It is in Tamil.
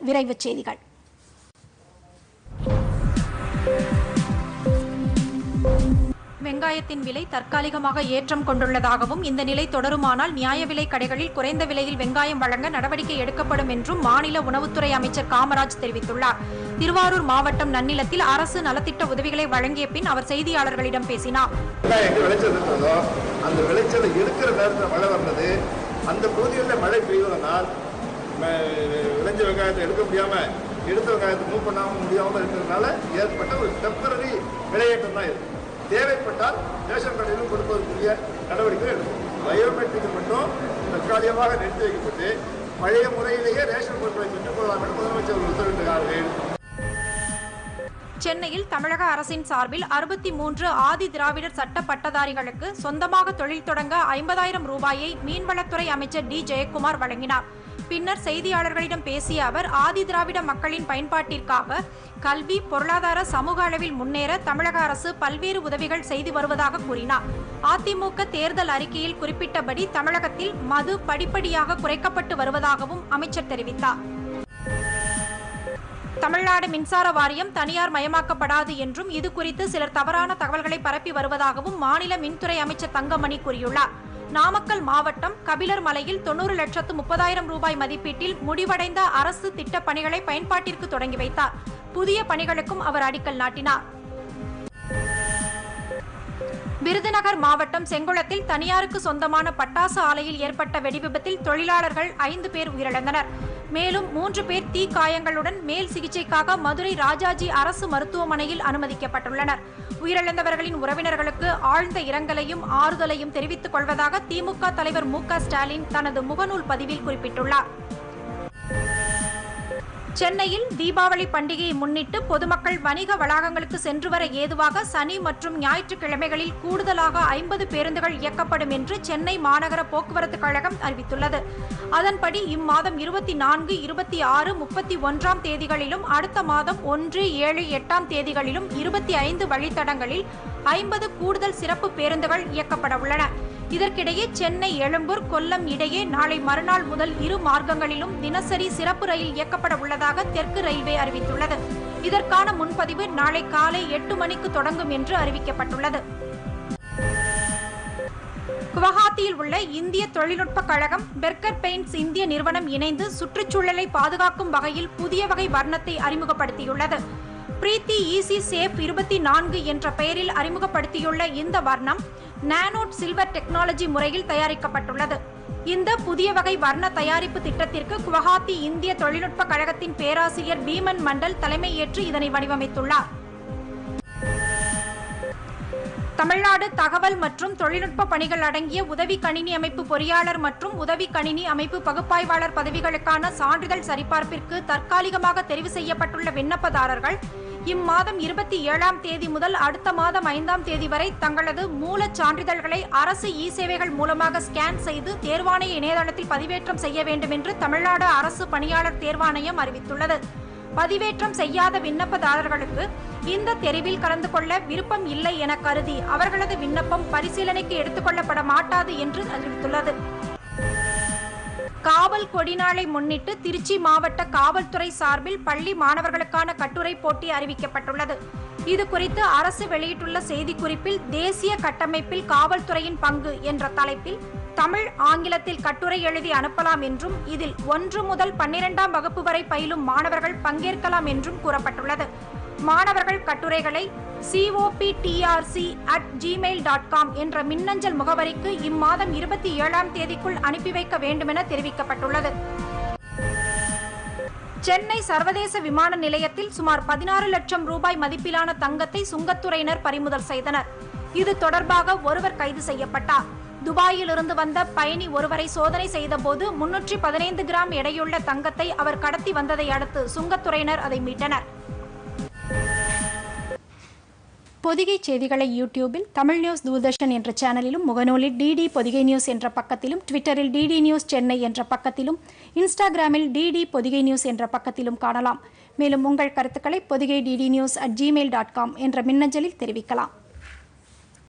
விரைவுச் செய்திகள் வெங்காயத்தின் விலை தற்காலிகமாக ஏற்றம் கொண்டுள்ளதாகவும் இந்த நிலை தொடருமானால் நியாய விலை கடைகளில் குறைந்த விலையில் வெங்காயம் வழங்க நடவடிக்கை எடுக்கப்படும் என்றும் மாநில உணவுத்துறை அமைச்சர் காமராஜ் தெரிவித்துள்ளார் திருவாரூர் மாவட்டம் நன்னிலத்தில் அரசு நலத்திட்ட உதவிகளை வழங்கிய பின் அவர் செய்தியாளர்களிடம் பேசினார் வெங்காயம் எங்க விளைச்சல் இருக்கிறதோ அந்த விளைச்சலை எடுக்கிற நேரத்தில் மழை வந்தது அந்த பகுதிகளில் மழை பெய்வதனால் ம- விளைஞ்ச வெங்காயத்தை எடுக்க முடியாம எடுத்த வெங்காயத்தை மூவ் பண்ணாம முடியாமல் இருக்கிறதுனால ஏற்பட்ட ஒரு டெம்பரரி விலையேற்றம் தான் இருக்கு தேவைப்பட்டால் ரேஷன் கடையிலும் கொடுப்பதற்குரிய நடவடிக்கை எடுக்கும் பயோமெட்ரிக் மட்டும் தற்காலிகமாக நிறுத்தி வைக்கப்பட்டு பழைய முறையிலேயே ரேஷன் பொருட்களை பெற்றுக்கொள்ளலாம் என்று முதலமைச்சர் உத்தரவிட்டிருக்கிறார்கள் சென்னையில் தமிழக அரசின் சார்பில் அறுபத்தி மூன்று ஆதி திராவிடர் சட்ட பட்டதாரிகளுக்கு சொந்தமாக தொழில் தொடங்க ஐம்பதாயிரம் ரூபாயை மீன்வளத்துறை அமைச்சர் டி ஜெயக்குமார் வழங்கினார் பின்னர் செய்தியாளர்களிடம் பேசிய அவர் ஆதி திராவிட மக்களின் பயன்பாட்டிற்காக கல்வி பொருளாதார சமூக அளவில் முன்னேற தமிழக அரசு பல்வேறு உதவிகள் செய்து வருவதாக கூறினார் அதிமுக தேர்தல் அறிக்கையில் குறிப்பிட்டபடி தமிழகத்தில் மது படிப்படியாக குறைக்கப்பட்டு வருவதாகவும் அமைச்சர் தெரிவித்தார் தமிழ்நாடு மின்சார வாரியம் தனியார் மயமாக்கப்படாது என்றும் இது குறித்து சிலர் தவறான தகவல்களை பரப்பி வருவதாகவும் மாநில மின்துறை அமைச்சர் தங்கமணி கூறியுள்ளார் நாமக்கல் மாவட்டம் கபிலர் மலையில் தொண்ணூறு லட்சத்து முப்பதாயிரம் ரூபாய் மதிப்பீட்டில் முடிவடைந்த அரசு திட்டப் பணிகளை பயன்பாட்டிற்கு தொடங்கி வைத்தார் புதிய பணிகளுக்கும் அவர் அடிக்கல் நாட்டினார் விருதுநகர் மாவட்டம் செங்குளத்தில் தனியாருக்கு சொந்தமான பட்டாசு ஆலையில் ஏற்பட்ட வெடிவிபத்தில் தொழிலாளர்கள் ஐந்து பேர் உயிரிழந்தனர் மேலும் மூன்று பேர் தீ காயங்களுடன் மேல் சிகிச்சைக்காக மதுரை ராஜாஜி அரசு மருத்துவமனையில் அனுமதிக்கப்பட்டுள்ளனர் உயிரிழந்தவர்களின் உறவினர்களுக்கு ஆழ்ந்த இரங்கலையும் ஆறுதலையும் தெரிவித்துக் கொள்வதாக திமுக தலைவர் மு க ஸ்டாலின் தனது முகநூல் பதிவில் குறிப்பிட்டுள்ளார் சென்னையில் தீபாவளி பண்டிகையை முன்னிட்டு பொதுமக்கள் வணிக வளாகங்களுக்கு சென்று வர ஏதுவாக சனி மற்றும் ஞாயிற்றுக்கிழமைகளில் கூடுதலாக ஐம்பது பேருந்துகள் இயக்கப்படும் என்று சென்னை மாநகர போக்குவரத்து கழகம் அறிவித்துள்ளது அதன்படி இம்மாதம் இருபத்தி நான்கு இருபத்தி ஆறு முப்பத்தி ஒன்றாம் தேதிகளிலும் அடுத்த மாதம் ஒன்று ஏழு எட்டாம் தேதிகளிலும் இருபத்தி ஐந்து வழித்தடங்களில் ஐம்பது கூடுதல் சிறப்பு பேருந்துகள் இயக்கப்பட உள்ளன இதற்கிடையே சென்னை எழும்பூர் கொல்லம் இடையே நாளை மறுநாள் முதல் இரு மார்க்கங்களிலும் தினசரி சிறப்பு ரயில் இயக்கப்பட உள்ளதாக தெற்கு ரயில்வே அறிவித்துள்ளது இதற்கான முன்பதிவு நாளை காலை எட்டு மணிக்கு தொடங்கும் என்று அறிவிக்கப்பட்டுள்ளது குவஹாத்தியில் உள்ள இந்திய தொழில்நுட்ப கழகம் பெர்கர் பெயிண்ட்ஸ் இந்திய நிறுவனம் இணைந்து சுற்றுச்சூழலை பாதுகாக்கும் வகையில் புதிய வகை வர்ணத்தை அறிமுகப்படுத்தியுள்ளது பிரீத்தி ஈசி சேஃப் இருபத்தி நான்கு என்ற பெயரில் அறிமுகப்படுத்தியுள்ள இந்த வர்ணம் நானோட் சில்வர் டெக்னாலஜி முறையில் தயாரிக்கப்பட்டுள்ளது இந்த புதிய வகை வர்ண தயாரிப்பு திட்டத்திற்கு குவஹாத்தி இந்திய தொழில்நுட்ப கழகத்தின் பேராசிரியர் பீமன் மண்டல் தலைமையேற்று இதனை வடிவமைத்துள்ளார் தமிழ்நாடு தகவல் மற்றும் தொழில்நுட்ப பணிகள் அடங்கிய உதவி கணினி அமைப்பு பொறியாளர் மற்றும் உதவி கணினி அமைப்பு பகுப்பாய்வாளர் பதவிகளுக்கான சான்றிதழ் சரிபார்ப்பிற்கு தற்காலிகமாக தெரிவு செய்யப்பட்டுள்ள விண்ணப்பதாரர்கள் இம்மாதம் இருபத்தி ஏழாம் தேதி முதல் அடுத்த மாதம் ஐந்தாம் தேதி வரை தங்களது மூலச் சான்றிதழ்களை அரசு இ சேவைகள் மூலமாக ஸ்கேன் செய்து தேர்வாணைய இணையதளத்தில் பதிவேற்றம் செய்ய வேண்டும் என்று தமிழ்நாடு அரசு பணியாளர் தேர்வாணையம் அறிவித்துள்ளது பதிவேற்றம் செய்யாத விண்ணப்பதாரர்களுக்கு இந்த தெரிவில் கலந்து கொள்ள விருப்பம் இல்லை என கருதி அவர்களது விண்ணப்பம் பரிசீலனைக்கு எடுத்துக்கொள்ளப்பட மாட்டாது என்று அறிவித்துள்ளது காவல் கொடிநாளை முன்னிட்டு திருச்சி மாவட்ட காவல்துறை சார்பில் பள்ளி மாணவர்களுக்கான கட்டுரை போட்டி அறிவிக்கப்பட்டுள்ளது இது குறித்து அரசு வெளியிட்டுள்ள செய்திக்குறிப்பில் தேசிய கட்டமைப்பில் காவல்துறையின் பங்கு என்ற தலைப்பில் தமிழ் ஆங்கிலத்தில் கட்டுரை எழுதி அனுப்பலாம் என்றும் இதில் ஒன்று முதல் பன்னிரெண்டாம் வகுப்பு வரை பயிலும் மாணவர்கள் பங்கேற்கலாம் என்றும் கூறப்பட்டுள்ளது மாணவர்கள் கட்டுரைகளை COPDRC at Gmail dot com என்ற மின்னஞ்சல் முகவரிக்கு இம்மாதம் இருபத்தி ஏழாம் தேதிக்குள் அனுப்பி வைக்க வேண்டுமென தெரிவிக்கப்பட்டுள்ளது சென்னை சர்வதேச விமான நிலையத்தில் சுமார் பதினாறு லட்சம் ரூபாய் மதிப்பிலான தங்கத்தை சுங்கத்துறையினர் பறிமுதல் செய்தனர் இது தொடர்பாக ஒருவர் கைது செய்யப்பட்டார் துபாயிலிருந்து வந்த பயணி ஒருவரை சோதனை செய்தபோது முன்னூற்றி பதினைந்து கிராம் எடையுள்ள தங்கத்தை அவர் கடத்தி வந்ததை அடுத்து சுங்கத்துறையினர் அதை மீட்டனர் பொதிகை செய்திகளை யூடியூபில் தமிழ் நியூஸ் தூர்தர்ஷன் என்ற சேனலிலும் முகநூலில் டிடி பொதிகை நியூஸ் என்ற பக்கத்திலும் ட்விட்டரில் டிடி நியூஸ் சென்னை என்ற பக்கத்திலும் இன்ஸ்டாகிராமில் டிடி பொதிகை நியூஸ் என்ற பக்கத்திலும் காணலாம் மேலும் உங்கள் கருத்துக்களை Podhigai DD news at Gmail dot com என்ற மின்னஞ்சலில் தெரிவிக்கலாம்